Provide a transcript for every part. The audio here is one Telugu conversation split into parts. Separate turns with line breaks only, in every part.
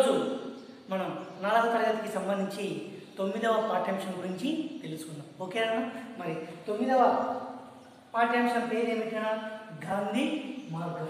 ఈరోజు మనం నాలుగవ తరగతికి సంబంధించి తొమ్మిదవ పాఠ్యాంశం గురించి తెలుసుకుందాం ఓకేనా మరి తొమ్మిదవ పాఠ్యాంశం పేరు ఏమిటా గాంధీ మార్గం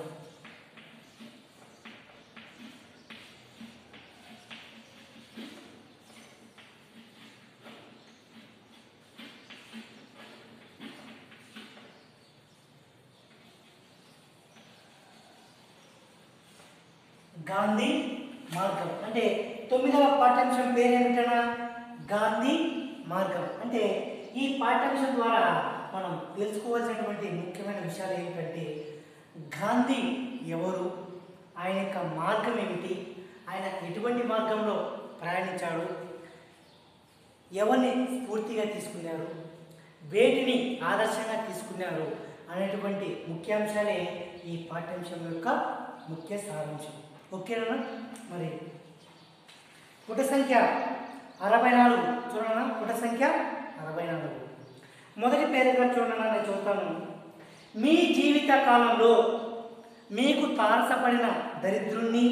గాంధీ మార్గం అంటే తొమ్మిదవ పాఠ్యాంశం పేరు ఏమిటనా గాంధీ మార్గం అంటే ఈ పాఠ్యాంశం ద్వారా మనం తెలుసుకోవాల్సినటువంటి ముఖ్యమైన విషయాలు ఏమిటంటే గాంధీ ఎవరు ఆయన యొక్క మార్గం ఏమిటి ఆయన ఎటువంటి మార్గంలో ప్రయాణించాడు ఎవరిని స్ఫూర్తిగా తీసుకున్నారు వేటిని ఆదర్శంగా తీసుకున్నారు అనేటువంటి ముఖ్యాంశాలే ఈ పాఠ్యాంశం యొక్క ముఖ్య సారాంశం ఓకేనా మరి పుట సంఖ్య అరవై నాలుగు చూడనా పుట సంఖ్య అరవై నాలుగు మొదటి పేరుగా చూడనా నేను చూస్తాను మీ జీవిత కాలంలో మీకు తారసపడిన దరిద్రుణ్ణి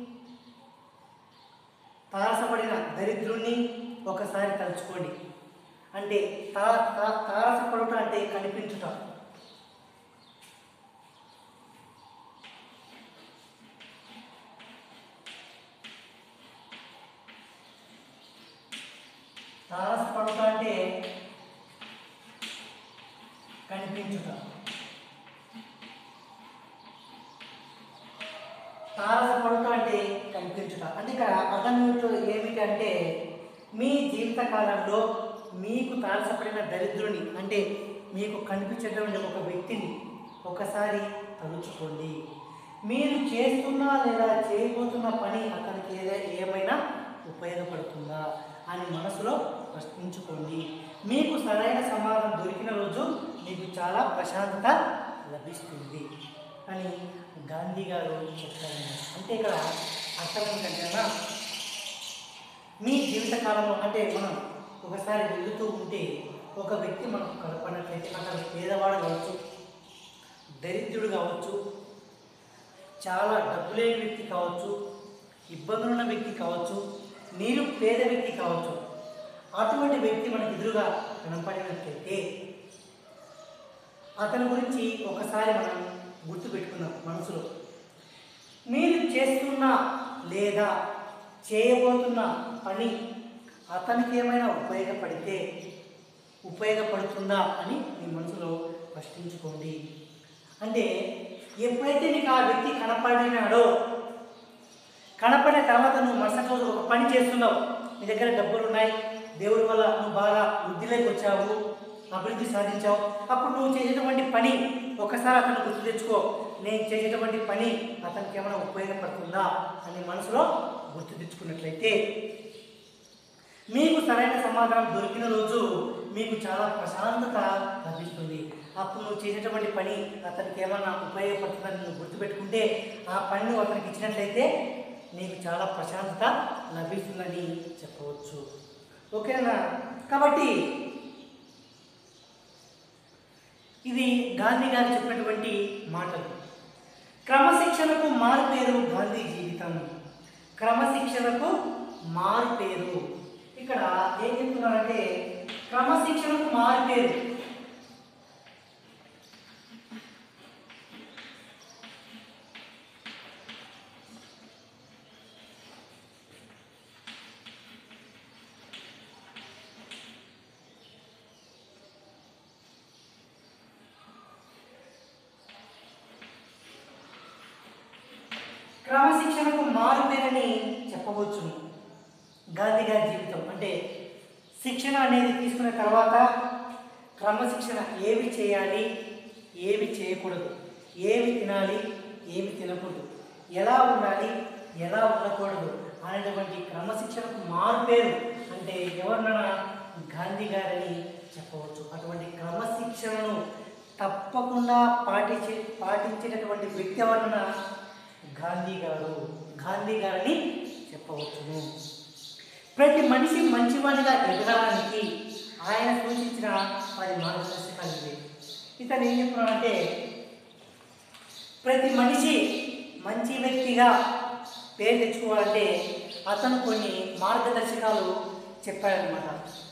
తారసపడిన దరిద్రుణ్ణి ఒకసారి తలుచుకోండి అంటే తా తా- తారసపడుట అంటే కనిపించుట తారసపడుట అంటే కనిపించుట తారసపడుట అంటే కనిపించుట అంటే ఇక్కడ అర్థం ఏమిటంటే మీ జీవిత కాలంలో మీకు తారసపడిన దరిద్రుని అంటే మీకు కనిపించేటువంటి ఒక వ్యక్తిని ఒకసారి తలుచుకోండి మీరు చేస్తున్న లేదా చేయబోతున్న పని అతనికి ఏదే ఏమైనా ఉపయోగపడుతుందా అని మనసులో ప్రశ్నించుకోండి మీకు సరైన సమాధానం దొరికిన రోజు మీకు చాలా ప్రశాంతత లభిస్తుంది అని గాంధీ గారు చెప్తారు అంటే ఇక్కడ అర్థం ఏంటంటే మీ జీవితకాలంలో అంటే మనం ఒకసారి వెళుతూ ఉంటే ఒక వ్యక్తి మనకు కనపడినట్లయితే అతను పేదవాడు కావచ్చు దరిద్రుడు కావచ్చు చాలా డబ్బు లేని వ్యక్తి కావచ్చు ఇబ్బందులున్న వ్యక్తి కావచ్చు నీరు పేద వ్యక్తి కావచ్చు అటువంటి వ్యక్తి మనకు ఎదురుగా కనపడినట్లయితే అతని గురించి ఒకసారి మనం గుర్తుపెట్టుకుందాం మనసులో మీరు చేస్తున్న లేదా చేయబోతున్న పని అతనికి ఏమైనా ఉపయోగపడితే ఉపయోగపడుతుందా అని మీ మనసులో ప్రశ్నించుకోండి అంటే ఎప్పుడైతే నీకు ఆ వ్యక్తి కనపడినాడో కనపడిన తర్వాత నువ్వు మరుసటి రోజు ఒక పని చేస్తున్నావు నీ దగ్గర డబ్బులు ఉన్నాయి దేవుడి వల్ల నువ్వు బాగా వృద్ధిలోకి వచ్చావు అభివృద్ధి సాధించావు అప్పుడు నువ్వు చేసేటువంటి పని ఒకసారి అతను గుర్తు తెచ్చుకో నేను చేసేటువంటి పని అతనికి ఏమైనా ఉపయోగపడుతుందా అని మనసులో గుర్తు తెచ్చుకున్నట్లయితే మీకు సరైన సమాధానం దొరికిన రోజు మీకు చాలా ప్రశాంతత లభిస్తుంది అప్పుడు నువ్వు చేసేటువంటి పని అతనికి ఏమన్నా ఉపయోగపడుతుందని నువ్వు గుర్తుపెట్టుకుంటే ఆ పని నువ్వు అతనికి ఇచ్చినట్లయితే నీకు చాలా ప్రశాంతత లభిస్తుందని చెప్పవచ్చు ఓకేనా కాబట్టి ఇది గాంధీ గారు చెప్పినటువంటి మాటలు క్రమశిక్షణకు మారు పేరు గాంధీ జీవితం క్రమశిక్షణకు మారు పేరు ఇక్కడ ఏం చెప్తున్నారంటే క్రమశిక్షణకు మారు పేరు క్రమశిక్షణకు మారు పేరని చెప్పవచ్చును గాంధీ గారి జీవితం అంటే శిక్షణ అనేది తీసుకున్న తర్వాత క్రమశిక్షణ ఏవి చేయాలి ఏవి చేయకూడదు ఏవి తినాలి ఏవి తినకూడదు ఎలా ఉండాలి ఎలా ఉండకూడదు అనేటువంటి క్రమశిక్షణకు మారు పేరు అంటే ఎవరినైనా గాంధీ గారని చెప్పవచ్చు అటువంటి క్రమశిక్షణను తప్పకుండా పాటించే పాటించేటటువంటి వ్యక్తి ఎవరన్నా గాంధీ గారు గాంధీ గారని చెప్పవచ్చును ప్రతి మనిషి మంచివాడిగా ఎదగడానికి ఆయన సూచించిన పది మార్గదర్శకాలు ఇవి ఇతను ఏం చెప్తున్నాడంటే ప్రతి మనిషి మంచి వ్యక్తిగా పేరు తెచ్చుకోవాలంటే అతను కొన్ని మార్గదర్శకాలు చెప్పాడనమాట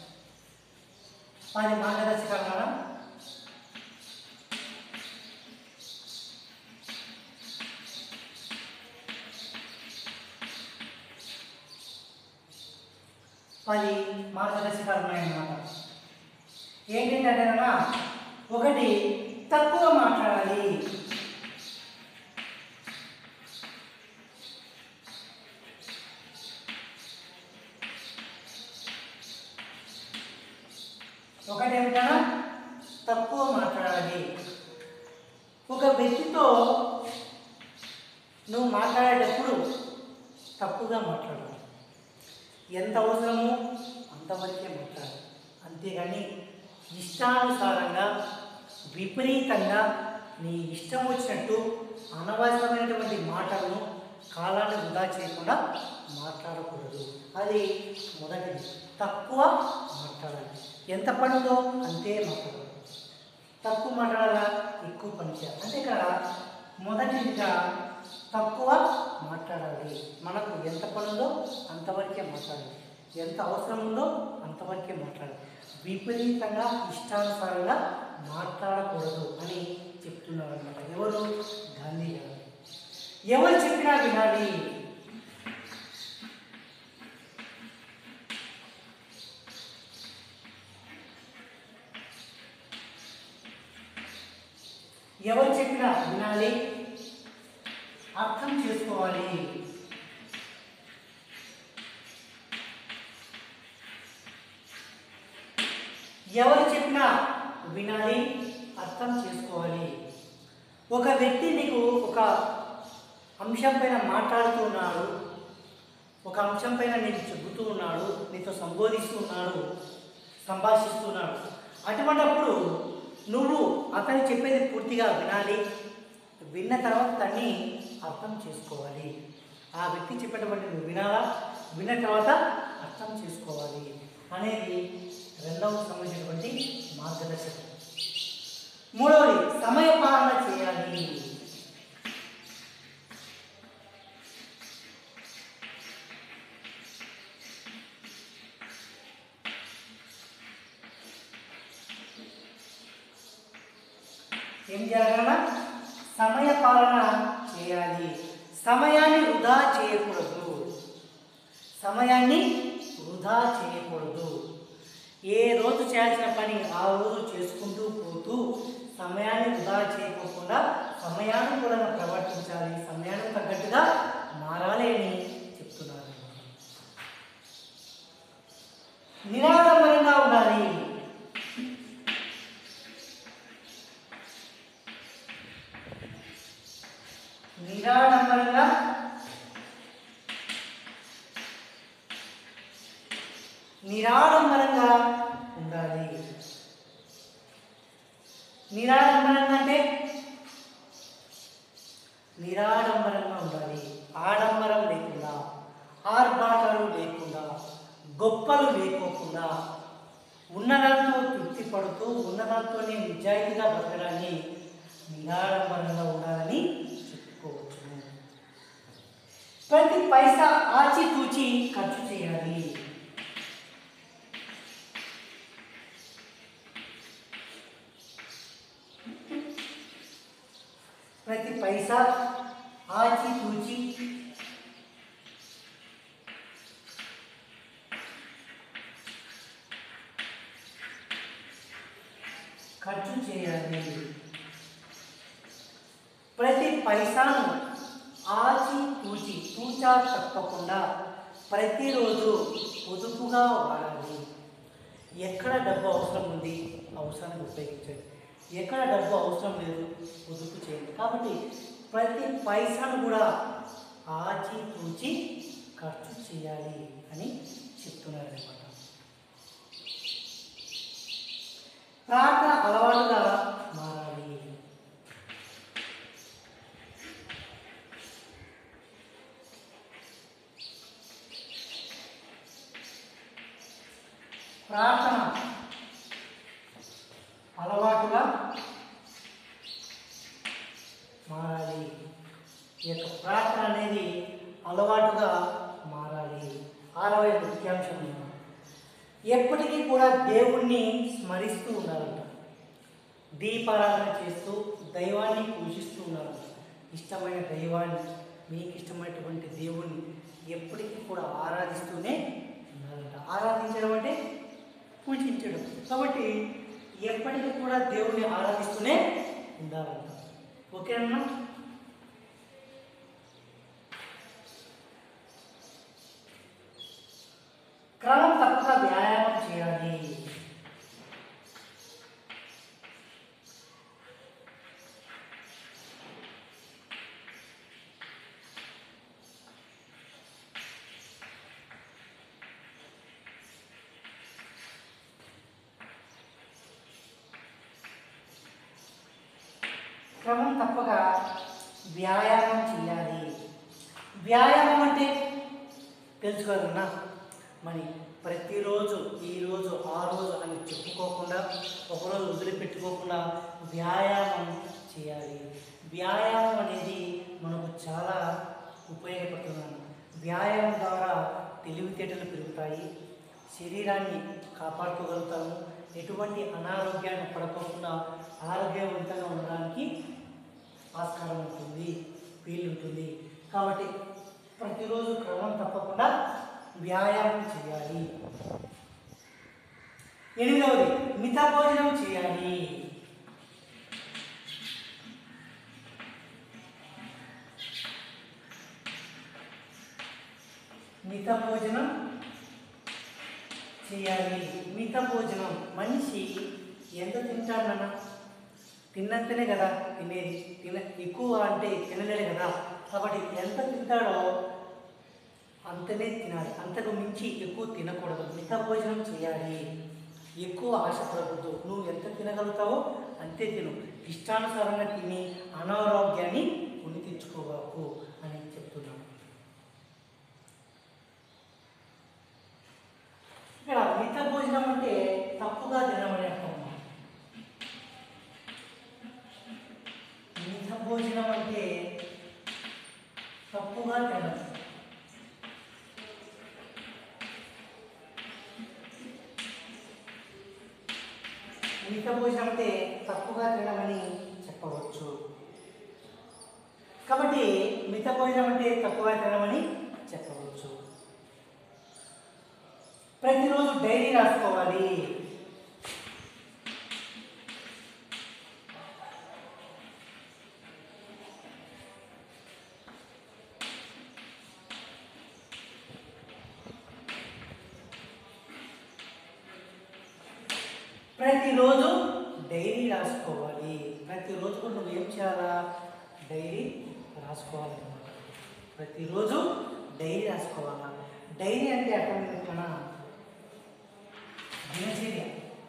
పది మార్గదర్శకాలు మేడం పది మార్గదర్శకాలు ఉన్నాయన్నమాట ఏంటంటే ఒకటి తక్కువ మాట్లాడాలి ఒకటేమిటా తక్కువ మాట్లాడాలి ఒక వ్యక్తితో నువ్వు మాట్లాడేటప్పుడు తప్పుగా మాట్లాడాలి ఎంత అవసరమో అంతవరకే మాట్లాడాలి అంతేగాని ఇష్టానుసారంగా విపరీతంగా నీ ఇష్టం వచ్చినట్టు అనవసరమైనటువంటి మాటలను కాలాన్ని వృధా చేయకుండా మాట్లాడకూడదు అది మొదటిది తక్కువ మాట్లాడాలి ఎంత పని ఉందో అంతే మాట్లాడాలి తక్కువ మాట్లాడాలా ఎక్కువ పని చేయాలి అంటే ఇక్కడ మొదటిగా తక్కువ మాట్లాడాలి మనకు ఎంత పని ఉందో అంతవరకే మాట్లాడాలి ఎంత అవసరం ఉందో అంతవరకే మాట్లాడాలి విపరీతంగా ఇష్టానుసారంగా మాట్లాడకూడదు అని చెప్తున్నారు అనమాట ఎవరు గాంధీ గారు ఎవరు చెప్పినా వినాలి ఎవరు చెప్పినా వినాలి అర్థం చేసుకోవాలి ఎవరు చెప్పినా వినాలి అర్థం చేసుకోవాలి ఒక వ్యక్తి నీకు ఒక అంశం పైన మాట్లాడుతున్నాడు ఒక అంశం పైన నీకు చెబుతూ ఉన్నాడు నీతో సంబోధిస్తూ ఉన్నాడు సంభాషిస్తున్నాడు అటువంటప్పుడు నువ్వు అతను చెప్పేది పూర్తిగా వినాలి విన్న తర్వాత దాన్ని అర్థం చేసుకోవాలి ఆ వ్యక్తి చెప్పేటువంటి నువ్వు వినాలా విన్న తర్వాత అర్థం చేసుకోవాలి అనేది రెండవ సంబంధించినటువంటి మార్గదర్శకం మూడవది సమయపాలన చేయాలి ఏం చేయాలన్నా సమయ పాలన చేయాలి సమయాన్ని వృధా చేయకూడదు సమయాన్ని వృధా చేయకూడదు ఏ రోజు చేయాల్సిన పని ఆ రోజు చేసుకుంటూ పోతూ సమయాన్ని వృధా చేయకోకుండా సమయానుకూలంగా ప్రవర్తించాలి సమయానికి తగ్గట్టుగా మారాలి అని చెప్తున్నారు నిరాడంబరంగా ఉండాలి నిరాడంబరంగా నిరాడంబరంగా ఉండాలి నిరాడంబరంగా అంటే నిరాడంబరంగా ఉండాలి ఆడంబరం లేకుండా ఆర్భాటాలు లేకుండా గొప్పలు లేకోకుండా ఉన్నదాంతో తృప్తి పడుతూ ఉన్నదాంతోనే నిజాయితీగా బతకడాన్ని నిరాడంబరంగా ఉండాలని చెప్పుకోవచ్చు ప్రతి పైసా ఆచితూచి ఖర్చు చేయాలి ప్రతి పైసా ఆచితూచి ఖర్చు చేయాలి ప్రతి పైసాను ఆచి తూచి తూచా తప్పకుండా ప్రతిరోజు పొదుపుగా వాడాలి ఎక్కడ డబ్బు అవసరం ఉంది అవసరాన్ని ఉపయోగించండి ఎక్కడ డబ్బు అవసరం లేదు పొదుపు చేయండి కాబట్టి ప్రతి పైసాను కూడా ఆచి తూచి ఖర్చు చేయాలి అని చెప్తున్నారు అనమాట ప్రార్థన అలవాటుగా మారాలి ప్రార్థన అలవాటుగా మారాలి ఈ యొక్క ప్రార్థన అనేది అలవాటుగా మారాలి ఆరవై ముఖ్యాంశం ఎప్పటికీ కూడా దేవుణ్ణి స్మరిస్తూ ఉండాలంట దీపారాధన చేస్తూ దైవాన్ని పూజిస్తూ ఉన్నారు ఇష్టమైన దైవాన్ని మీకు ఇష్టమైనటువంటి దేవుణ్ణి ఎప్పటికీ కూడా ఆరాధిస్తూనే ఉన్నారంట ఆరాధించడం అంటే పూజించడం కాబట్టి ఎప్పటికీ కూడా దేవుణ్ణి ఆరాధిస్తూనే ఉండాలంట ఓకేనా క్రమం తప్పక వ్యాయామం చేయాలి క్రమం తప్పక వ్యాయామం చేయాలి వ్యాయామం అంటే తెలుసుకోవాలన్నా మరి ప్రతిరోజు ఈ రోజు ఆ రోజు అని చెప్పుకోకుండా ఒకరోజు వదిలిపెట్టుకోకుండా వ్యాయామం చేయాలి వ్యాయామం అనేది మనకు చాలా ఉపయోగపడుతున్నాను వ్యాయామం ద్వారా తెలివితేటలు పెరుగుతాయి శరీరాన్ని కాపాడుకోగలుగుతాము ఎటువంటి అనారోగ్యాన్ని పడకోకుండా ఆరోగ్యవంతంగా ఉండడానికి ఆస్కారం ఉంటుంది వీలు ఉంటుంది కాబట్టి ప్రతిరోజు క్రమం తప్పకుండా వ్యాయామం చేయాలి ఎనిమిదవది మిత భోజనం చేయాలి మిత భోజనం చేయాలి మిత భోజనం మనిషి ఎంత తింటాడన్న తిన్నంతనే కదా తినేది తిన ఎక్కువ అంటే తినలేడు కదా కాబట్టి ఎంత తింటాడో అంతనే తినాలి అంతకు మించి ఎక్కువ తినకూడదు మిత భోజనం చేయాలి ఎక్కువ ఆశపడకూడదు నువ్వు ఎంత తినగలుగుతావో అంతే తిను ఇష్టానుసారంగా తిని అనారోగ్యాన్ని కొని తెచ్చుకోవాకు అని చెప్తున్నాను ఇక్కడ మిత భోజనం అంటే తప్పుగా తినమని అర్థం మిత భోజనం అంటే తప్పుగా తినడం మిత భోజనం అంటే తప్పుగా తినమని చెప్పవచ్చు కాబట్టి మిత భోజనం అంటే తప్పుగా తినమని చెప్పవచ్చు ప్రతిరోజు డైరీ రాసుకోవాలి ప్రతిరోజు డైరీ రాసుకోవాలి ప్రతిరోజు కూడా నువ్వు ఏం చేయాలా డైరీ రాసుకోవాలన్నమాట ప్రతిరోజు డైరీ రాసుకోవాలా డైరీ అంటే అర్థం మన దినచర్య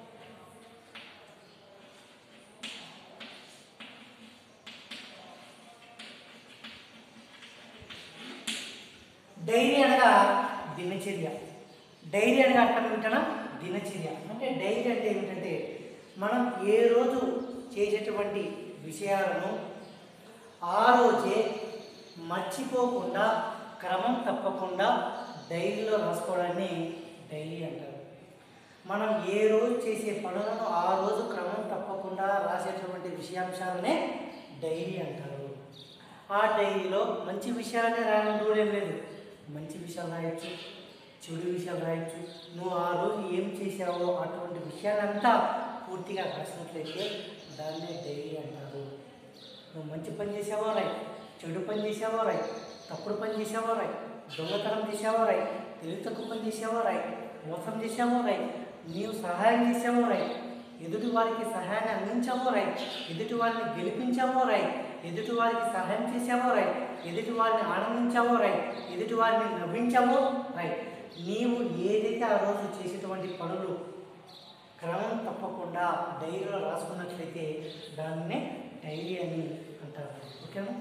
డైరీ అనగా దినచర్య డైరీ అనగా అర్థం ఏమిటనా దినచర్య అంటే డైరీ అంటే ఏమిటంటే మనం ఏ రోజు చేసేటువంటి విషయాలను ఆ రోజే మర్చిపోకుండా క్రమం తప్పకుండా డైరీలో రాసుకోవడాన్ని డైరీ అంటారు మనం ఏ రోజు చేసే పనులను ఆ రోజు క్రమం తప్పకుండా రాసేటువంటి విషయాంశాలనే డైరీ అంటారు ఆ డైరీలో మంచి విషయాలనే రాయడం రూల్ ఏం లేదు మంచి విషయాలు రాయొచ్చు చెడు విషయాలు రాయొచ్చు నువ్వు ఆ రోజు ఏం చేసావో అటువంటి విషయాలంతా పూర్తిగా రాసినట్లయితే దాన్నే డైరీ అంటారు నువ్వు మంచి పని చేసావో రాయ్ చెడు పని చేసావో రాయ్ తప్పుడు పని చేసావో రాయ్ దొంగతనం చేసావో రాయ్ తెలివి తక్కువ పని చేసావో రాయ్ మోసం చేసావో రాయ్ నీవు సహాయం చేసావో రాయ్ ఎదుటి వారికి సహాయాన్ని అందించావో రాయ్ ఎదుటి వారిని గెలిపించావో రాయ్ ఎదుటి వారికి సహాయం చేసావో రాయ్ ఎదుటి వారిని ఆనందించావో రాయ్ ఎదుటి వారిని నవ్వించావో రాయ్ నీవు ఏదైతే ఆ రోజు చేసేటువంటి పనులు క్రమం తప్పకుండా డైరీలో రాసుకున్నట్లయితే దాన్నే డైరీ అని అంటారు ఓకేనా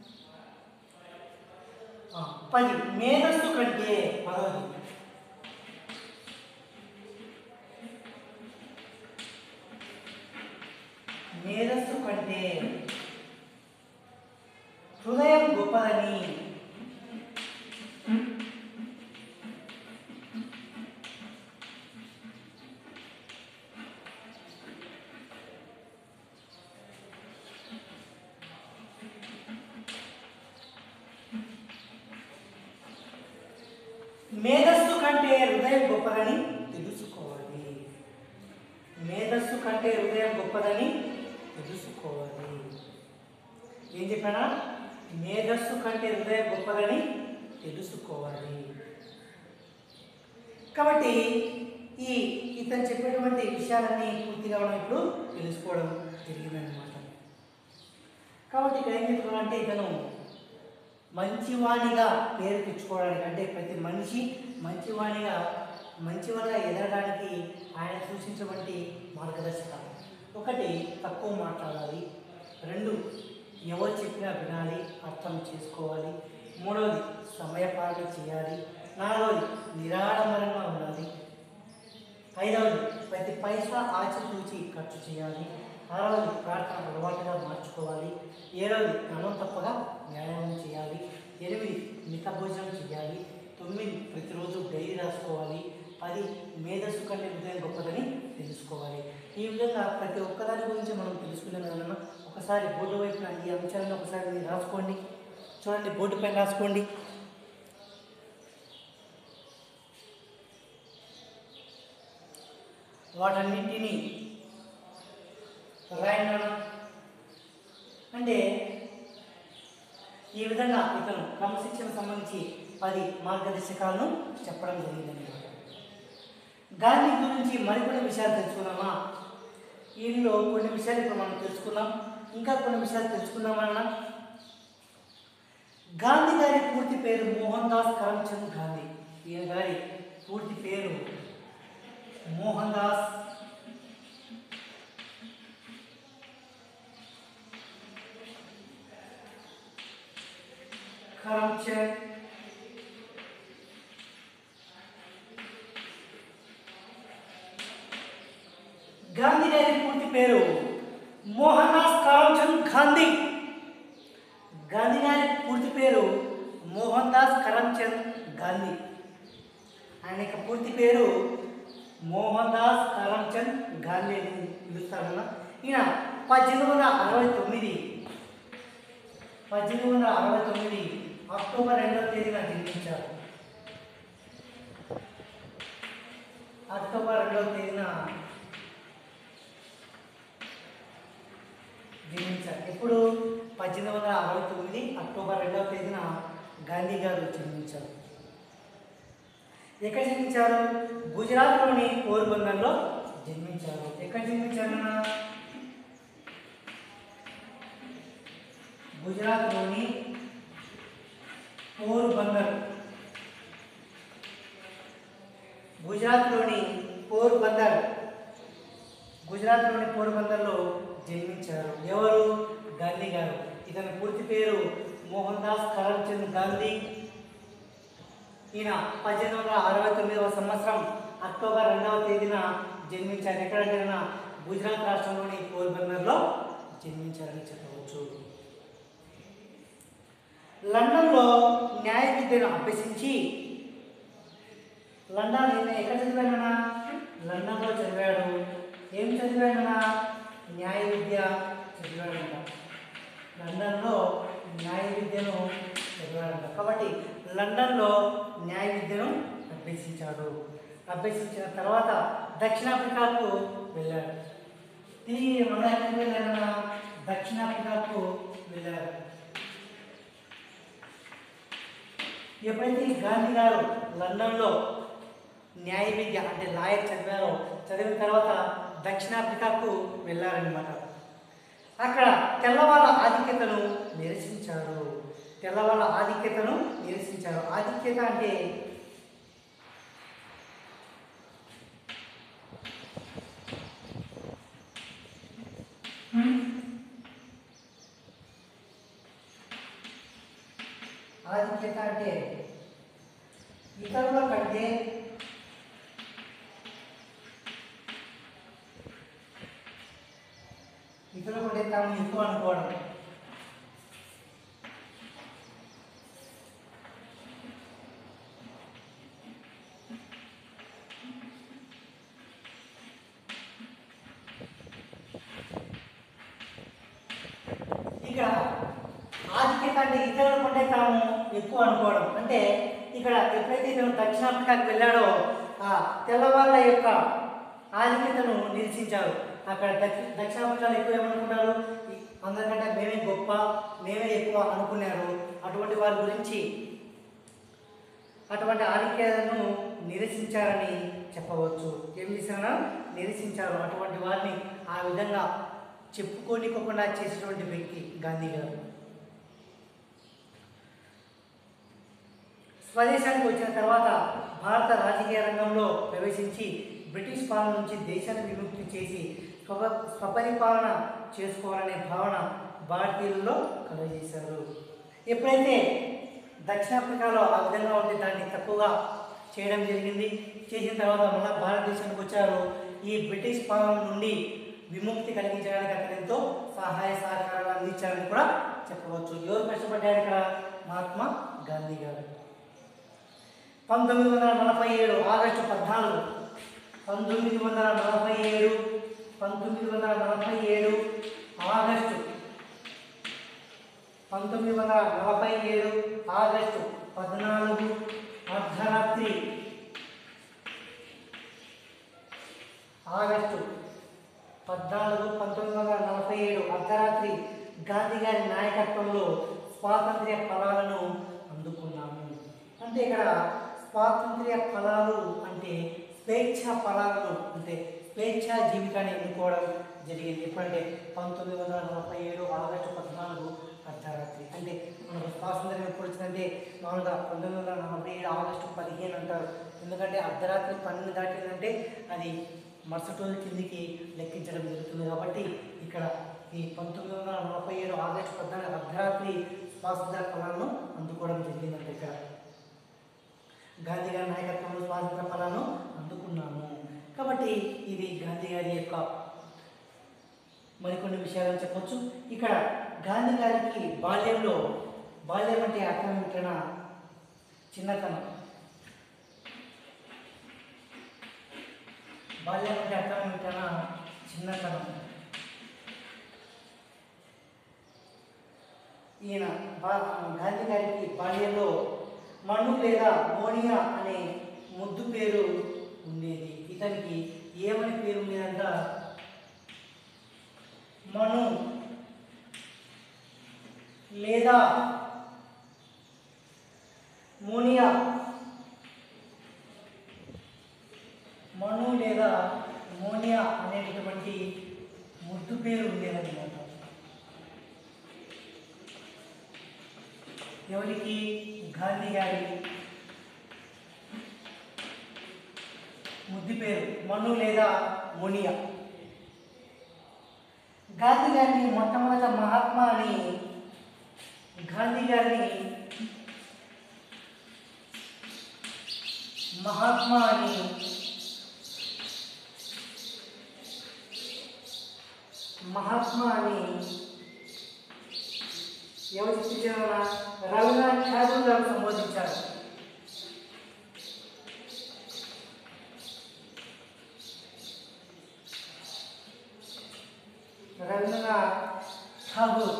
ఆ, పది మేధస్సు కంటే పదవి మేధస్సు కంటే హృదయం గొప్పదని మేధస్సు కంటే హృదయం గొప్పదని తెలుసుకోవాలి మేధస్సు కంటే హృదయం గొప్పదని తెలుసుకోవాలి ఏం చెప్పానా మేధస్సు కంటే హృదయం గొప్పదని తెలుసుకోవాలి కాబట్టి ఈ ఇతను చెప్పేటువంటి విషయాలన్నీ పూర్తిగా మనం ఇప్పుడు తెలుసుకోవడం జరిగిందనమాట కాబట్టి ఇక్కడ ఏం చెప్తున్నాడంటే ఇతను మంచివాణిగా పేరు తెచ్చుకోవడానికి అంటే ప్రతి మనిషి మంచివాణిగా మంచివాడిగా ఎదగడానికి ఆయన సూచించబడి మార్గదర్శకాలు ఒకటి తక్కువ మాట్లాడాలి రెండు ఎవరు చెప్పినా వినాలి అర్థం చేసుకోవాలి మూడవది సమయపాలన చేయాలి నాలుగవది నిరాడంబరంగా ఉండాలి ఐదవది ప్రతి పైసా ఆచితూచి ఖర్చు చేయాలి ఆరవది ప్రార్థన అలవాటుగా మార్చుకోవాలి ఏడవది క్రమం తప్పగా వ్యాయామం చేయాలి ఎనిమిది మిత భోజనం చేయాలి తొమ్మిది ప్రతిరోజు డైరీ రాసుకోవాలి పది మేధస్సు కంటే హృదయం గొప్పదని తెలుసుకోవాలి ఈ విధంగా ప్రతి ఒక్కదాని గురించి మనం తెలుసుకునే వలన ఒకసారి బోర్డు వైపున ఈ అంశాలను ఒకసారి మీరు రాసుకోండి చూడండి బోర్డు పైన రాసుకోండి వాటన్నింటినీ రాయడం అంటే ఈ విధంగా ఇతను క్రమశిక్షణ సంబంధించి పది మార్గదర్శకాలను చెప్పడం జరిగిందన్నమాట గాంధీ గురించి మరికొన్ని విషయాలు తెలుసుకున్నామా వీళ్ళలో కొన్ని విషయాలు ఇప్పుడు మనం తెలుసుకున్నాం ఇంకా కొన్ని విషయాలు తెలుసుకున్నామన్నా గాంధీ గారి పూర్తి పేరు మోహన్ దాస్ కరమ్చంద్ గాంధీ ఈయన గారి పూర్తి పేరు మోహన్ దాస్ కరమ్చంద్ గాంధీ గారి పూర్తి పేరు మోహన్ దాస్ కరమ్చంద్ గాంధీ గాంధీ గారి పూర్తి పేరు మోహన్ దాస్ కరమ్చంద్ గాంధీ ఆయన యొక్క పూర్తి పేరు మోహన్ దాస్ కరమ్చంద్ గాంధీ అని పిలుస్తారన్న ఈయన పద్దెనిమిది వందల అరవై తొమ్మిది పద్దెనిమిది వందల అరవై తొమ్మిది అక్టోబర్ రెండవ తేదీన జన్మించారు అక్టోబర్ రెండవ తేదీన జన్మించారు ఎప్పుడు పద్దెనిమిది వందల అరవై తొమ్మిది అక్టోబర్ రెండవ తేదీన గాంధీ గారు జన్మించారు ఎక్కడ జన్మించారు గుజరాత్లోని పోర్బందర్లో జన్మించారు ఎక్కడ జన్మించారు గుజరాత్లోని పోర్బందర్ గుజరాత్లోని పోర్బందర్ గుజరాత్లోని పోర్బందర్లో జన్మించారు ఎవరు గాంధీ గారు ఇతని పూర్తి పేరు మోహన్ దాస్ కరమ్చంద్ గాంధీ ఈయన పద్దెనిమిది వందల అరవై తొమ్మిదవ సంవత్సరం అక్టోబర్ రెండవ తేదీన జన్మించారు ఎక్కడంటే ఈయన గుజరాత్ రాష్ట్రంలోని పోర్బందర్లో జన్మించారని చెప్పవచ్చు లండన్లో న్యాయ విద్యను అభ్యసించి లండన్ ఈయన ఎక్కడ చదివాడనా లండన్లో చదివాడు ఏం చదివాడనా న్యాయ విద్య చదివాడంట లండన్లో న్యాయ విద్యను చదివాడంట కాబట్టి లండన్లో న్యాయ విద్యను అభ్యసించాడు అభ్యసించిన తర్వాత దక్షిణాఫ్రికాకు వెళ్ళాడు తిరిగి మన ఎక్కడికి వెళ్ళాడన్నా దక్షిణాఫ్రికాకు వెళ్ళారు ఎప్పుడైతే ఈ గాంధీ గారు లండన్లో న్యాయ విద్య అంటే లాయర్ చదివారో చదివిన తర్వాత దక్షిణాఫ్రికాకు వెళ్ళారనమాట అక్కడ తెల్లవాళ్ళ ఆధిక్యతను నిరసించారు తెల్లవాళ్ళ ఆధిక్యతను నిరసించారు ఆధిక్యత అంటే ఆధిక్యత అంటే ఇతరుల కంటే ఇతరుల కంటే తాము ఎక్కువ అనుకోవడం ఇక ఆధిక్యత అంటే ఇతరుల కంటే తాము ఎక్కువ అనుకోవడం అంటే ఇక ఇక్కడ ఎప్పుడైతే ఇతను దక్షిణాఫ్రికాకి వెళ్ళాడో ఆ తెల్లవాళ్ళ యొక్క ఆధిక్యతను నిరసించారు అక్కడ దక్షి దక్షిణాఫ్రికాలో ఎక్కువ ఏమనుకుంటారు ఈ అందరికంటే మేమే గొప్ప మేమే ఎక్కువ అనుకున్నారు అటువంటి వారి గురించి అటువంటి ఆధిక్యతను నిరసించారని చెప్పవచ్చు ఏం చేశారన్నా నిరసించారు అటువంటి వారిని ఆ విధంగా చెప్పుకోనికోకుండా చేసినటువంటి వ్యక్తి గాంధీ గారు స్వదేశానికి వచ్చిన తర్వాత భారత రాజకీయ రంగంలో ప్రవేశించి బ్రిటిష్ పాలన నుంచి దేశాన్ని విముక్తి చేసి స్వ స్వపరిపాలన చేసుకోవాలనే భావన భారతీయుల్లో కలుగజేశారు ఎప్పుడైతే దక్షిణాఫ్రికాలో ఆ విధంగా ఉంటే దాన్ని తక్కువగా చేయడం జరిగింది చేసిన తర్వాత మన భారతదేశానికి వచ్చారు ఈ బ్రిటిష్ పాలన నుండి విముక్తి కలిగించడానికి అతను ఎంతో సహాయ సహకారాలు అందించారని కూడా చెప్పవచ్చు ఎవరు కష్టపడ్డారు ఇక్కడ మహాత్మా గాంధీ గారు పంతొమ్మిది వందల నలభై ఏడు ఆగస్టు పద్నాలుగు పంతొమ్మిది వందల నలభై ఏడు పంతొమ్మిది వందల నలభై ఏడు ఆగస్టు పంతొమ్మిది వందల నలభై ఏడు ఆగస్టు పద్నాలుగు అర్ధరాత్రి ఆగస్టు పద్నాలుగు పంతొమ్మిది వందల నలభై ఏడు అర్ధరాత్రి గాంధీ గారి నాయకత్వంలో స్వాతంత్ర్య ఫలాలను అందుకున్నాము అంటే ఇక్కడ స్వాతంత్ర్య ఫలాలు అంటే స్వేచ్ఛ ఫలాలను అంటే స్వేచ్ఛా జీవితాన్ని ఎన్నుకోవడం జరిగింది ఎప్పుడంటే పంతొమ్మిది వందల నలభై ఏడు ఆగస్టు పద్నాలుగు అర్ధరాత్రి అంటే మనకు స్వాతంత్ర్యం ఎప్పుడు వచ్చిందంటే మామూలుగా పంతొమ్మిది వందల నలభై ఏడు ఆగస్టు పదిహేను అంటారు ఎందుకంటే అర్ధరాత్రి పన్నెండు దాటిందంటే అది మరుసటి రోజు కిందికి లెక్కించడం జరుగుతుంది కాబట్టి ఇక్కడ ఈ పంతొమ్మిది వందల నలభై ఏడు ఆగస్టు పద్నాలుగు అర్ధరాత్రి స్వాతంత్ర ఫలాలను అందుకోవడం జరిగిందంటే ఇక్కడ గాంధీ గారి నాయకత్వంలో స్వాతంత్ర ఫలాలను అందుకున్నాము కాబట్టి ఇది గాంధీ గారి యొక్క మరికొన్ని విషయాలను చెప్పొచ్చు ఇక్కడ గాంధీ గారికి బాల్యంలో బాల్యం అంటే అర్థం ఏమిటన చిన్నతనం బాల్యం అంటే అర్థం ఏమిటన చిన్నతనం ఈయన బా గాంధీ గారికి బాల్యంలో మను లేదా మోనియా అనే ముద్దు పేరు ఉండేది ఇతనికి ఏమని పేరు ఉండేదంట మను లేదా మోనియా మను లేదా మోనియా అనేటటువంటి ముద్దు పేరు ఉండేదన్నమాట ఎవరికి గాంధీ గారి ముద్దు పేరు మను లేదా మునియా గాంధీ గారిని మొట్టమొదట మహాత్మా అని గాంధీ గారిని మహాత్మా అని మహాత్మా అని ఎవరు ఇచ్చిన రవీంద్రనాథ్ ఠాగూర్ గారు సంబోధించారు రవీంద్రనాథ్ ఠాగూర్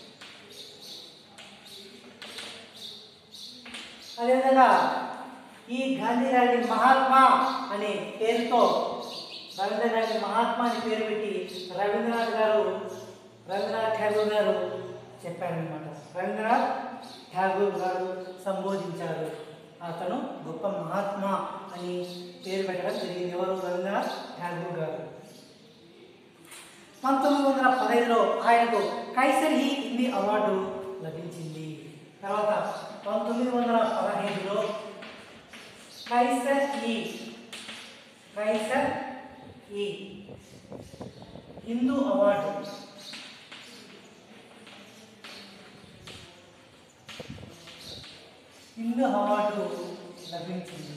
అదేవిధంగా ఈ గాంధీ గారిని మహాత్మా అనే పేరుతో రవీంద్ర గారిని మహాత్మా అని పేరు పెట్టి రవీంద్రనాథ్ గారు రవీంద్రనాథ్ ఠాగూర్ గారు చెప్పారనమాట రవీంద్రనాథ్ ఠాగూర్ గారు సంబోధించారు అతను గొప్ప మహాత్మా అని పేరు పెట్టడం జరిగింది ఎవరు రవీంద్రనాథ్ ఠాగూర్ గారు పంతొమ్మిది వందల పదహైదులో ఆయనకు కైసర్ హీ హిందీ అవార్డు లభించింది తర్వాత పంతొమ్మిది వందల పదహైదులో కైసర్ ఈ కైసర్ ఈ హిందూ అవార్డు హిందూ అవార్డు లభించింది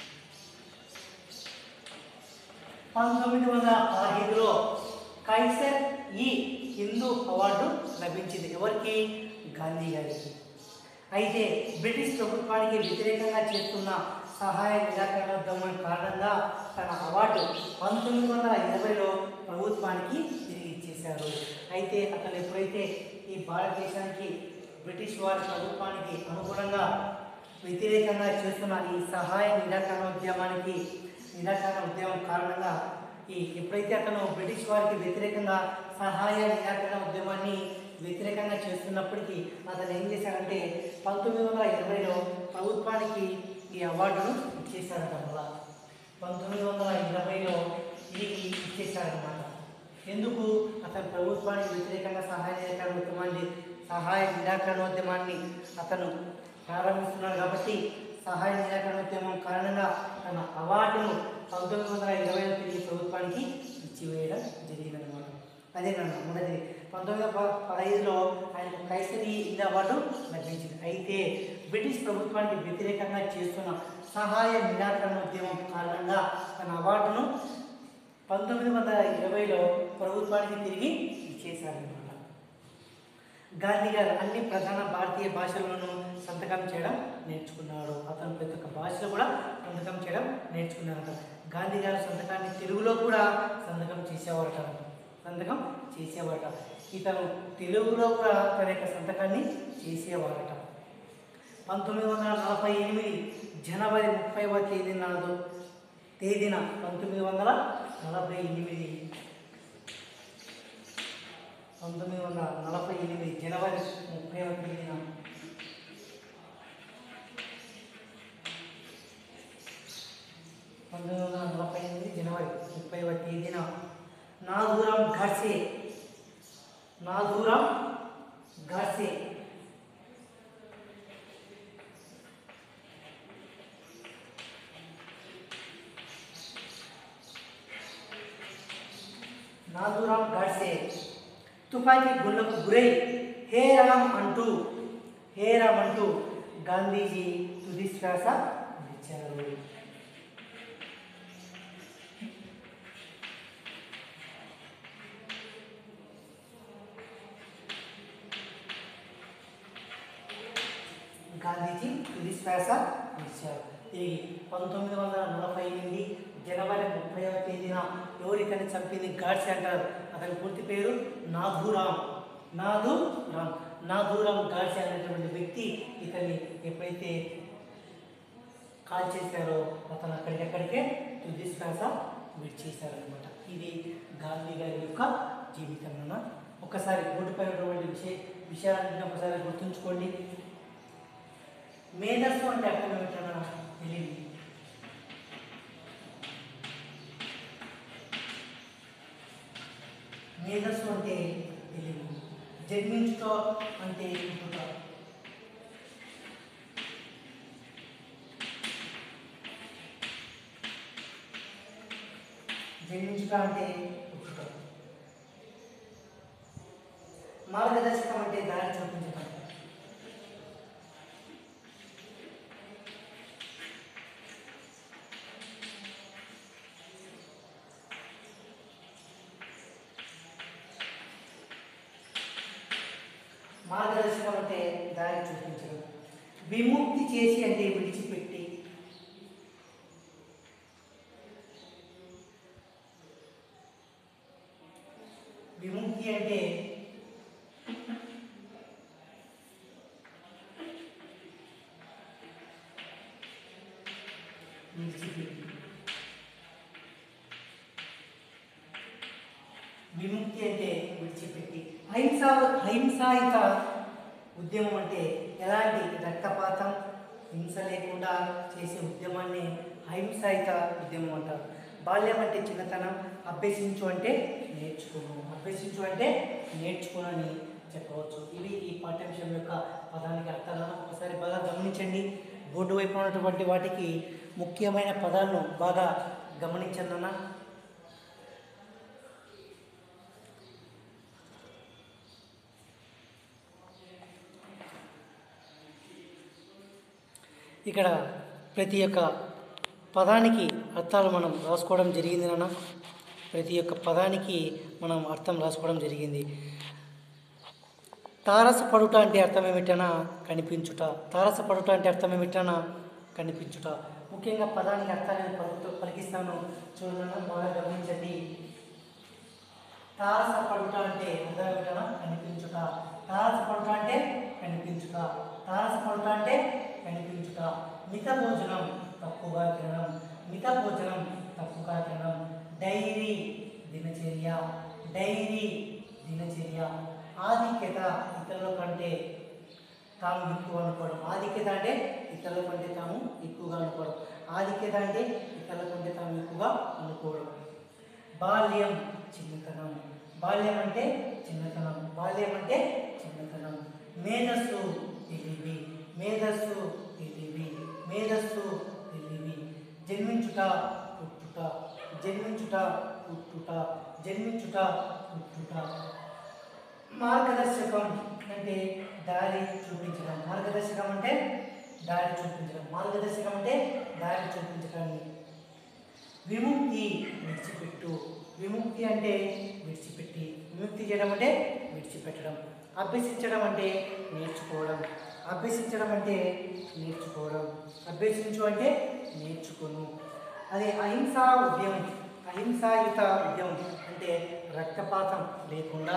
పంతొమ్మిది వందల పదహైదులో కైసర్ ఈ హిందూ అవార్డు లభించింది ఎవరికి గాంధీ గారికి అయితే బ్రిటిష్ ప్రభుత్వానికి వ్యతిరేకంగా చేస్తున్న సహాయ నిరాకరణోద్యమం కారణంగా తన అవార్డు పంతొమ్మిది వందల ఎనభైలో ప్రభుత్వానికి తిరిగి ఇచ్చేశారు అయితే అతను ఎప్పుడైతే ఈ భారతదేశానికి బ్రిటిష్ వారి ప్రభుత్వానికి అనుగుణంగా వ్యతిరేకంగా చేస్తున్న ఈ సహాయ నిరాకరణ ఉద్యమానికి నిరాకరణ ఉద్యమం కారణంగా ఈ ఎప్పుడైతే అతను బ్రిటిష్ వారికి వ్యతిరేకంగా సహాయ నిరాకరణ ఉద్యమాన్ని వ్యతిరేకంగా చేస్తున్నప్పటికీ అతను ఏం చేశాడంటే పంతొమ్మిది వందల ఇరవైలో ప్రభుత్వానికి ఈ అవార్డును ఇచ్చేశాడట మళ్ళా పంతొమ్మిది వందల ఇరవైలో ఇది ఇచ్చేశాడనమాట ఎందుకు అతను ప్రభుత్వానికి వ్యతిరేకంగా సహాయ నిరాకరణ ఉద్యమాన్ని సహాయ నిరాకరణోద్యమాన్ని అతను ప్రారంభిస్తున్నాడు కాబట్టి సహాయ నిరాకరణోద్యమం కారణంగా తన అవార్డును పంతొమ్మిది వందల ఇరవైలో తిరిగి ప్రభుత్వానికి ఇచ్చివేయడం జరిగిందనమాట అదేనన్న మొదటిది పంతొమ్మిది వందల ప- పదహైదులో ఆయనకు కైసరి ఇండియా అవార్డు లభించింది అయితే బ్రిటిష్ ప్రభుత్వానికి వ్యతిరేకంగా చేస్తున్న సహాయ నిరాకరణ ఉద్యమం కారణంగా తన అవార్డును పంతొమ్మిది వందల ఇరవైలో ప్రభుత్వానికి తిరిగి ఇచ్చేశారనమాట గాంధీ గారు అన్ని ప్రధాన భారతీయ భాషలను సంతకం చేయడం నేర్చుకున్నాడు అతను ప్రతి ఒక్క భాషలో కూడా సంతకం చేయడం నేర్చుకున్నారట గాంధీ గారు సంతకాన్ని తెలుగులో కూడా సంతకం చేసేవారట సంతకం చేసేవారట ఇతను తెలుగులో కూడా తన యొక్క సంతకాన్ని చేసేవారట పంతొమ్మిది వందల నలభై ఎనిమిది జనవరి ముప్పైవ తేదీ నాడు తేదీన పంతొమ్మిది వందల నలభై ఎనిమిది పంతొమ్మిది వందల నలభై ఎనిమిది జనవరి ముప్పై తేదీన పంతొమ్మిది వందల నలభై ఎనిమిది జనవరి ముప్పై తేదీన నాదూరం ఘర్సే నాదూరం ఘర్సే నాదూరాం గాడ్సే తుపాకీ గుళ్ళకు గురై హే రామ్ అంటూ హే రామ్ అంటూ గాంధీజీ తుది శ్వాస విడిచారు గాంధీజీ తుది శ్వాస విడిచారు తిరిగి పంతొమ్మిది వందల నలభై ఎనిమిది జనవరి ముప్పైవ తేదీన ఎవరు ఇతన్ని చంపింది గాడ్సే అంటారు అతని పూర్తి పేరు నాథూరామ్ నాథు రామ్ నాథూరామ్ గాడ్సే అనేటువంటి వ్యక్తి ఇతన్ని ఎప్పుడైతే కాల్ చేశారో అతను అక్కడికక్కడికే తుది శ్వాస విడిచేశారనమాట ఇది గాంధీ గారి యొక్క జీవితం అన్న ఒకసారి బోర్డుపై ఉన్నటువంటి విషయ విషయాలన్నింటినీ ఒకసారి గుర్తుంచుకోండి మేధస్సు అంటే అర్థం ఏమిటన్నా తెలియదు మేధస్సు అంటే తెలియదు జన్మించుట అంటే పుట్టుట జన్మించుట అంటే పుట్టుట మార్గదర్శకం అంటే దారి చూపించటం మార్గదర్శకం అంటే దారి చూపించడం విముక్తి చేసి అంటే విడిచిపెట్టి విముక్తి అంటే విడిచిపెట్టి విముక్తి అంటే విడిచిపెట్టి అహింస అహింసాయుత ఉద్యమం అంటే ఎలాంటి రక్తపాతం హింస లేకుండా చేసే ఉద్యమాన్ని అహింసాయుత ఉద్యమం అంటారు బాల్యం అంటే చిన్నతనం అభ్యసించు అంటే నేర్చుకోను అభ్యసించు అంటే నేర్చుకోను అని చెప్పవచ్చు ఇవి ఈ పాఠ్యాంశం యొక్క పదానికి అర్థాలను ఒకసారి బాగా గమనించండి బోర్డు వైపు ఉన్నటువంటి వాటికి ముఖ్యమైన పదాలను బాగా గమనించండి అన్న ఇక్కడ ప్రతి ఒక్క పదానికి అర్థాలు మనం రాసుకోవడం జరిగింది నాన్న ప్రతి ఒక్క పదానికి మనం అర్థం రాసుకోవడం జరిగింది తారసపడుట అంటే అర్థం ఏమిటనా కనిపించుట తారసపడుట అంటే అర్థం ఏమిటనా కనిపించుట ముఖ్యంగా పదానికి అర్థాన్ని పలుకుతూ పలికిస్తాను చూడడం బాగా గమనించండి తారసపడుట అంటే అర్థం ఏమిటనా కనిపించుట తారసపడుట అంటే కనిపించుట తారసపడుట అంటే కనిపించుట మిత భోజనం తక్కువగా తినడం మిత భోజనం తక్కువగా తినడం డైరీ దినచర్య డైరీ దినచర్య ఆధిక్యత ఇతరుల కంటే తాము ఎక్కువ అనుకోవడం ఆధిక్యత అంటే ఇతరుల కంటే తాము ఎక్కువగా అనుకోవడం ఆధిక్యత అంటే ఇతరుల కంటే తాము ఎక్కువగా అనుకోవడం బాల్యం చిన్నతనం బాల్యం అంటే చిన్నతనం బాల్యం అంటే చిన్నతనం మేధస్సు తెలివి మేధస్సు తెలివి మేధస్సు తెలివి జన్మించుట పుట్టుట జన్మించుట పుట్టుట జన్మించుట పుట్టుట మార్గదర్శకం అంటే దారి చూపించడం మార్గదర్శకం అంటే దారి చూపించడం మార్గదర్శకం అంటే దారి చూపించడాన్ని విముక్తి విడిచిపెట్టు విముక్తి అంటే విడిచిపెట్టి విముక్తి చేయడం అంటే విడిచిపెట్టడం అభ్యసించడం అంటే నేర్చుకోవడం అభ్యసించడం అంటే నేర్చుకోవడం అభ్యసించు అంటే నేర్చుకోను అదే అహింసా ఉద్యమం అహింసాయుత ఉద్యమం అంటే రక్తపాతం లేకుండా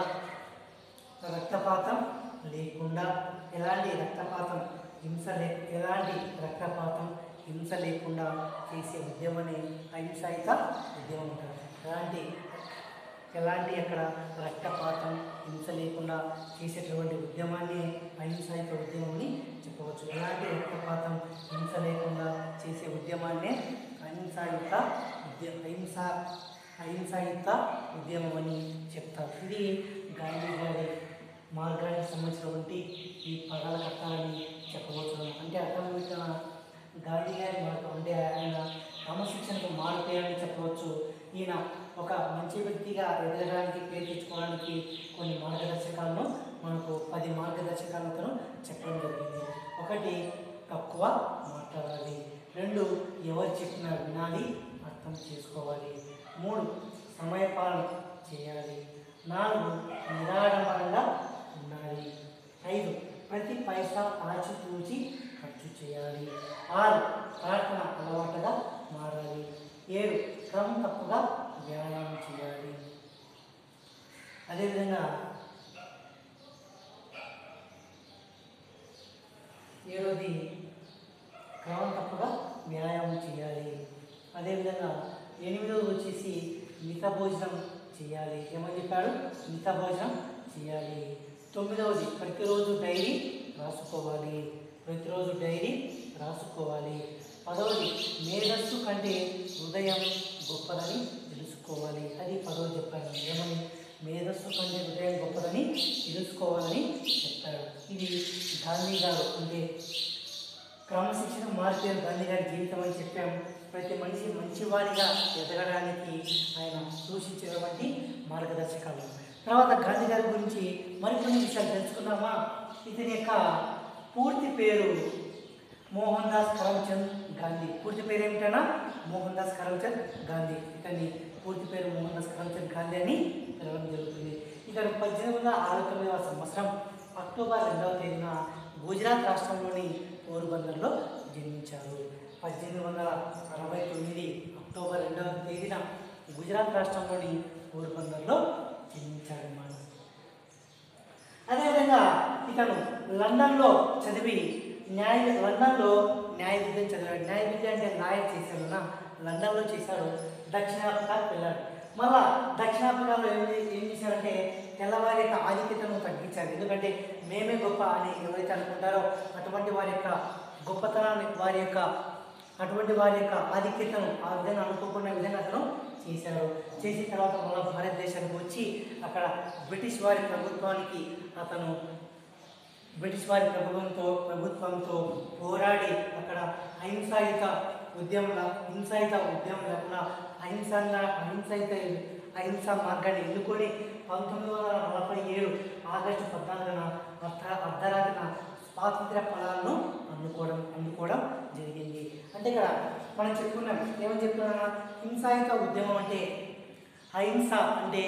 రక్తపాతం లేకుండా ఎలాంటి రక్తపాతం హింస లే ఎలాంటి రక్తపాతం హింస లేకుండా చేసే ఉద్యమని అహింసాయుత ఉద్యమం అంటారు ఎలాంటి ఎలాంటి అక్కడ రక్తపాతం హింస లేకుండా చేసేటువంటి ఉద్యమాన్ని అహింసాయుత ఉద్యమం అని చెప్పవచ్చు ఎలాంటి రక్తపాతం హింస లేకుండా చేసే ఉద్యమాన్నే అహింసాయుత ఉద్య అహింస అహింసాయుత ఉద్యమం అని చెప్తారు ఇది గాంధీ గారి మార్గానికి సంబంధించినటువంటి ఈ పదాల కట్టాలని చెప్పవచ్చు అంటే అర్థం ఏంటంటే గాంధీ గారి మార్గం అంటే ఆయన క్రమశిక్షణకు మారిపోయారని చెప్పవచ్చు ఈయన ఒక మంచి వ్యక్తిగా ఎదగడానికి పేరు తెచ్చుకోవడానికి కొన్ని మార్గదర్శకాలను మనకు పది మార్గదర్శకాలతో చెప్పడం జరిగింది ఒకటి తక్కువ మాట్లాడాలి రెండు ఎవరు చెప్పినా వినాలి అర్థం చేసుకోవాలి మూడు సమయపాలన చేయాలి నాలుగు నిరాడంబరంగా ఉండాలి ఐదు ప్రతి పైసా ఆచితూచి ఖర్చు చేయాలి ఆరు ప్రార్థన అలవాటుగా మారాలి ఏడు క్రమం తప్పుగా వ్యాయామం చేయాలి అదేవిధంగా ఏడోది క్రమం తప్పుగా వ్యాయామం చేయాలి అదేవిధంగా ఎనిమిదవది వచ్చేసి మిత భోజనం చేయాలి ఏమని చెప్పాడు మిత భోజనం చేయాలి తొమ్మిదవది ప్రతిరోజు డైరీ రాసుకోవాలి ప్రతిరోజు డైరీ రాసుకోవాలి పదవది మేధస్సు కంటే హృదయం గొప్పదని తెలుసుకోవాలి అది పదవి చెప్పాను ఏమని మేధస్సు కంటే హృదయం గొప్పదని తెలుసుకోవాలని చెప్పాడు ఇది గాంధీ గారు అంటే క్రమశిక్షణ మార్పే గాంధీ గారి జీవితం అని చెప్పాము ప్రతి మనిషి మంచివాడిగా ఎదగడానికి ఆయన సూచించినటువంటి మార్గదర్శకాలు తర్వాత గాంధీ గారి గురించి మరికొన్ని విషయాలు తెలుసుకుందామా ఇతని యొక్క పూర్తి పేరు మోహన్ దాస్ కరమ్చంద్ గాంధీ పూర్తి పేరు ఏమిటనా మోహన్ దాస్ కరమ్చంద్ గాంధీ ఇతని పూర్తి పేరు మోహన్ దాస్ కరమ్చంద్ గాంధీ అని పిలవడం జరుగుతుంది ఇతను పద్దెనిమిది వందల అరవై తొమ్మిదవ సంవత్సరం అక్టోబర్ రెండవ తేదీన గుజరాత్ రాష్ట్రంలోని పోర్బందర్లో జన్మించారు పద్దెనిమిది వందల అరవై తొమ్మిది అక్టోబర్ రెండవ తేదీన గుజరాత్ రాష్ట్రంలోని పోర్బందర్లో జన్మించాడు అన్నమాట అదేవిధంగా ఇతను లండన్లో చదివి న్యాయ లండన్లో న్యాయ విద్య చదివాడు న్యాయ విద్య అంటే లాయర్ చేశాడు నా లండన్లో చేశాడు దక్షిణాఫ్రికాకు వెళ్ళాడు మళ్ళా దక్షిణాఫ్రికాలో ఏం చే- ఏం చేశారంటే తెల్లవారి యొక్క ఆధిక్యతను తగ్గించారు ఎందుకంటే మేమే గొప్ప అని ఎవరైతే అనుకుంటారో అటువంటి వారి యొక్క గొప్పతనాన్ని వారి యొక్క అటువంటి వారి యొక్క ఆధిక్యతను ఆ విధంగా అనుకోకుండా విధంగా అతను చేశారు చేసిన తర్వాత మళ్ళీ భారతదేశానికి వచ్చి అక్కడ బ్రిటిష్ వారి ప్రభుత్వానికి అతను బ్రిటిష్ వారి ప్రభుత్వంతో ప్రభుత్వంతో పోరాడి అక్కడ అహింసాయుత ఉద్యమం హింసాయుత ఉద్యమం లేకుండా అహింసంగా అహింసాయుత అహింసా మార్గాన్ని ఎన్నుకొని పంతొమ్మిది వందల నలభై ఏడు ఆగస్టు పద్నాలుగున అర్ధ అర్ధరాత్రిన స్వాతంత్ర్య ఫలాలను అందుకోవడం అందుకోవడం జరిగింది అంటే ఇక్కడ మనం చెప్పుకున్నాం ఏమని చెప్తున్నా హింసాయుత ఉద్యమం అంటే అహింస అంటే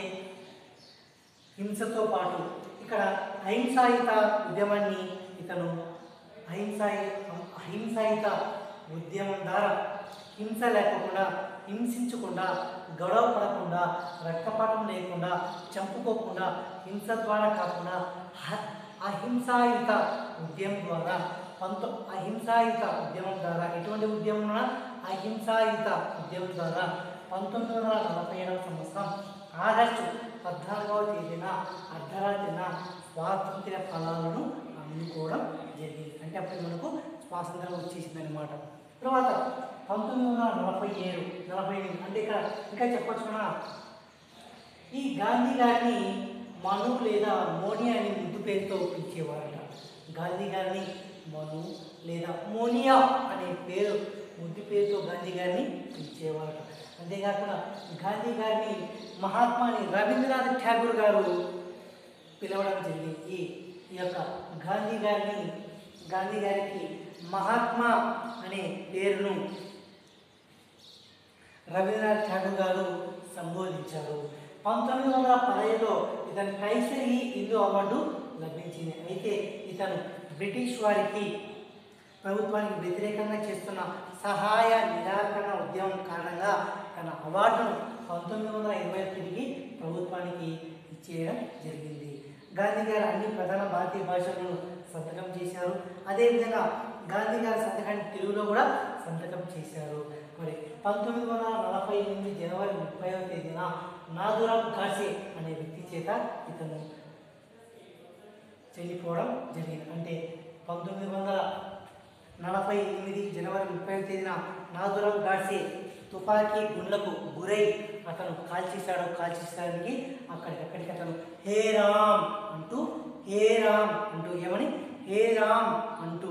హింసతో పాటు ఇక్కడ అహింసాయుత ఉద్యమాన్ని ఇతను అహింసాయ అహింసాయుత ఉద్యమం ద్వారా హింస లేకుండా హింసించకుండా గొడవ పడకుండా రక్తపాతం లేకుండా చంపుకోకుండా హింస ద్వారా కాకుండా హ- అహింసాయుత ఉద్యమం ద్వారా పంతొ అహింసాయుత ఉద్యమం ద్వారా ఎటువంటి ఉద్యమం అహింసాయుత ఉద్యమం ద్వారా పంతొమ్మిది వందల నలభై ఏడవ సంవత్సరం ఆగస్టు పద్నాలుగవ తేదీన అర్ధరాత్రిన స్వాతంత్ర్య ఫలాలను అందుకోవడం జరిగింది అంటే అప్పుడు మనకు స్వాతంత్రం వచ్చేసింది అనమాట తర్వాత పంతొమ్మిది వందల నలభై ఏడు నలభై ఎనిమిది అంటే ఇక్కడ ఇంకా చెప్పొచ్చు మన ఈ గాంధీ గారిని మను లేదా మోని అనే ముద్దు పేరుతో పిలిచేవారట గాంధీ గారిని మను లేదా మోనియా అనే పేరు ముద్దు పేరుతో గాంధీ గారిని పిలిచేవారట అంతేకాకుండా గాంధీ గారిని మహాత్మాని రవీంద్రనాథ్ ఠాగూర్ గారు పిలవడం జరిగింది ఈ ఈ యొక్క గాంధీ గారిని గాంధీ గారికి మహాత్మా అనే పేరును రవీంద్రనాథ్ ఠాగూర్ గారు సంబోధించారు పంతొమ్మిది వందల పదహైదులో ఇతను కైసరి హిందూ అవార్డు లభించింది అయితే ఇతను బ్రిటిష్ వారికి ప్రభుత్వానికి వ్యతిరేకంగా చేస్తున్న సహాయ నిరాకరణ ఉద్యమం కారణంగా తన అవార్డును పంతొమ్మిది వందల ఇరవై ఒకటికి ప్రభుత్వానికి ఇచ్చేయడం జరిగింది గాంధీ గారు అన్ని ప్రధాన భారతీయ భాషలను సంతకం చేశారు అదేవిధంగా గాంధీ గారి సంతకాన్ని తెలుగులో కూడా సంతకం చేశారు మరి పంతొమ్మిది వందల నలభై ఎనిమిది జనవరి ముప్పైవ తేదీన నాదురామ్ కాసే అనే వ్యక్తి చేత ఇతను చనిపోవడం జరిగింది అంటే పంతొమ్మిది వందల నలభై ఎనిమిది జనవరి ముప్పై తేదీన నాదురామ్ గాడ్సే తుపాకీ గుండ్లకు గురై అతను కాల్చేశాడు కాల్చేసడానికి అక్కడికక్కడికి అతను హే రామ్ అంటూ హే రామ్ అంటూ ఏమని హే రామ్ అంటూ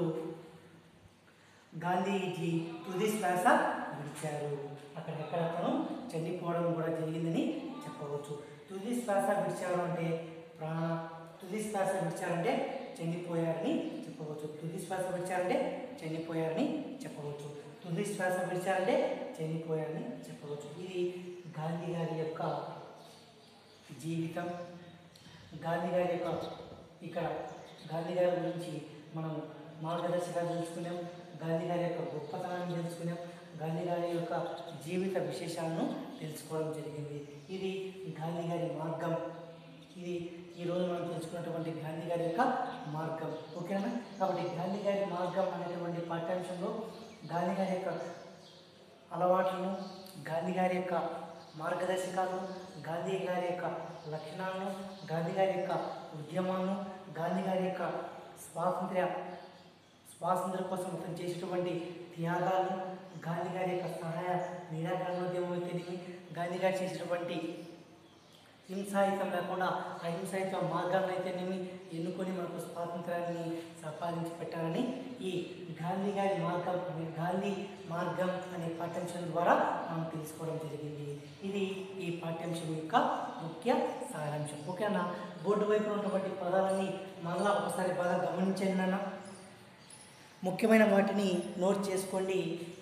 గాంధీజీ తుది శ్వాస విడిచారు అక్కడికక్కడ అతను చనిపోవడం కూడా జరిగిందని చెప్పవచ్చు తుది శ్వాస విడిచారు అంటే ప్రాణ తుది శ్వాస విడిచారంటే చనిపోయారని చెప్పవచ్చు తుది శ్వాస విడిచారంటే చనిపోయారని చెప్పవచ్చు తుది శ్వాస విడిచారంటే చనిపోయారని చెప్పవచ్చు ఇది గాంధీ గారి యొక్క జీవితం గాంధీ గారి యొక్క ఇక్కడ గాంధీ గారి గురించి మనం మార్గదర్శకాలు తెలుసుకున్నాం గాంధీ గారి యొక్క గొప్పతనాన్ని తెలుసుకున్నాం గాంధీ గారి యొక్క జీవిత విశేషాలను తెలుసుకోవడం జరిగింది ఇది గాంధీ గారి మార్గం ఇది ఈరోజు మనం తెలుసుకున్నటువంటి గాంధీ గారి యొక్క మార్గం ఓకేనా కాబట్టి గాంధీ గారి మార్గం అనేటువంటి పాఠ్యాంశంలో గాంధీ గారి యొక్క అలవాట్లను గాంధీ గారి యొక్క మార్గదర్శకాలను గాంధీ గారి యొక్క లక్షణాలను గాంధీ గారి యొక్క ఉద్యమాలను గాంధీ గారి యొక్క స్వాతంత్ర్య స్వాతంత్ర్యం కోసం అతను చేసేటువంటి త్యాగాలను గాంధీ గారి యొక్క సహాయ నిరాకరణోద్యమం అయితేనేమి గాంధీ గారు చేసినటువంటి హింసాయుతం లేకుండా అహింసాయుత మార్గాలను అయితేనేమి ఎన్నుకొని మనకు స్వాతంత్రాన్ని సంపాదించి పెట్టాలని ఈ గాంధీ గారి మార్గం అనే గాంధీ మార్గం అనే పాఠ్యాంశం ద్వారా మనం తెలుసుకోవడం జరిగింది ఇది ఈ పాఠ్యాంశం యొక్క ముఖ్య సారాంశం ఓకేనా బోర్డు వైపు ఉన్నటువంటి పదాలని మళ్ళా ఒకసారి బాగా గమనించండి నాన్న ముఖ్యమైన వాటిని నోట్ చేసుకోండి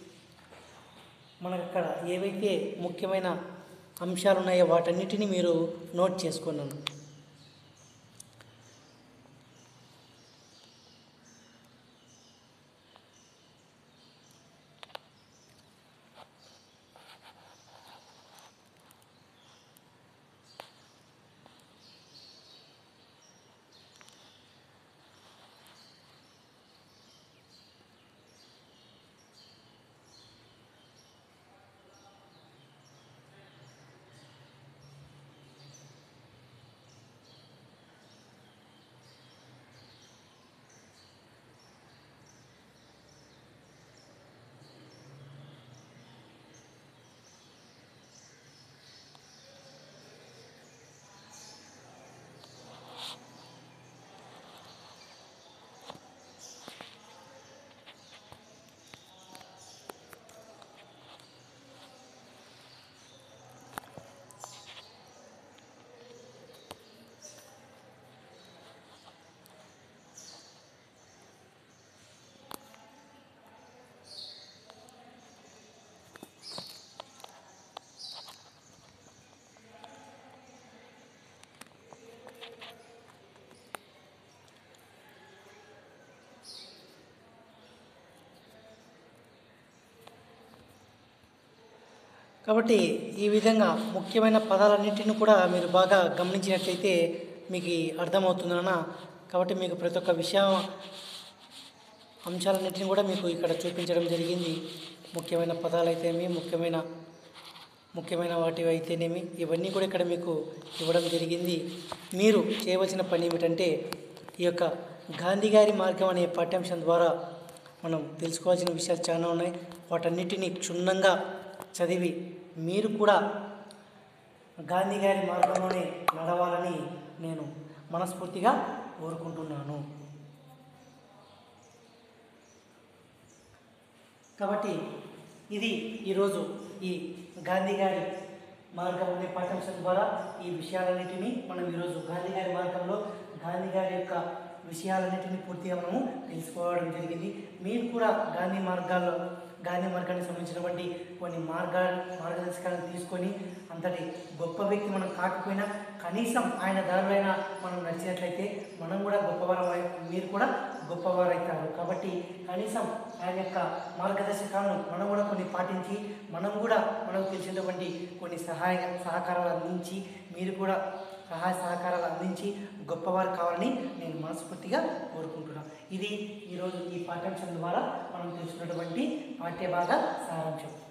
మనకు అక్కడ ఏవైతే ముఖ్యమైన అంశాలు ఉన్నాయో వాటన్నిటిని మీరు నోట్ చేసుకున్నాను కాబట్టి ఈ విధంగా ముఖ్యమైన పదాలన్నింటిని కూడా మీరు బాగా గమనించినట్లయితే మీకు అర్థమవుతుందన్న కాబట్టి మీకు ప్రతి ఒక్క విషయం అంశాలన్నింటినీ కూడా మీకు ఇక్కడ చూపించడం జరిగింది ముఖ్యమైన పదాలు అయితేనేమి ముఖ్యమైన ముఖ్యమైన వాటి అయితేనేమి ఇవన్నీ కూడా ఇక్కడ మీకు ఇవ్వడం జరిగింది మీరు చేయవలసిన పని ఏమిటంటే ఈ యొక్క గాంధీ గారి మార్గం అనే పాఠ్యాంశం ద్వారా మనం తెలుసుకోవాల్సిన విషయాలు చాలా ఉన్నాయి వాటన్నిటిని క్షుణ్ణంగా చదివి మీరు కూడా గాంధీ గారి మార్గంలోనే నడవాలని నేను మనస్ఫూర్తిగా కోరుకుంటున్నాను కాబట్టి ఇది ఈరోజు ఈ గాంధీ గారి మార్గం అనే పాఠ్యాంశం ద్వారా ఈ విషయాలన్నిటినీ మనం ఈరోజు గాంధీ గారి మార్గంలో గాంధీ గారి యొక్క విషయాలన్నిటినీ పూర్తిగా మనము తెలుసుకోవడం జరిగింది మీరు కూడా గాంధీ మార్గాల్లో గాంధీ మార్గానికి సంబంధించినటువంటి కొన్ని మార్గాల మార్గదర్శకాలను తీసుకొని అంతటి గొప్ప వ్యక్తి మనం కాకపోయినా కనీసం ఆయన దారిలో మనం నడిచినట్లయితే మనం కూడా గొప్పవారం అయి- మీరు కూడా గొప్పవారు అవుతారు కాబట్టి కనీసం ఆయన యొక్క మార్గదర్శకాలను మనం కూడా కొన్ని పాటించి మనం కూడా మనకు తెలిసినటువంటి కొన్ని సహాయ సహకారాలు అందించి మీరు కూడా సహాయ సహకారాలు అందించి గొప్పవారు కావాలని నేను మనస్ఫూర్తిగా కోరుకుంటున్నాను ఇది ఈరోజు ఈ పాఠ్యాంశం ద్వారా మనం తెలుసుకున్నటువంటి పాఠ్యభాగ సారాంశం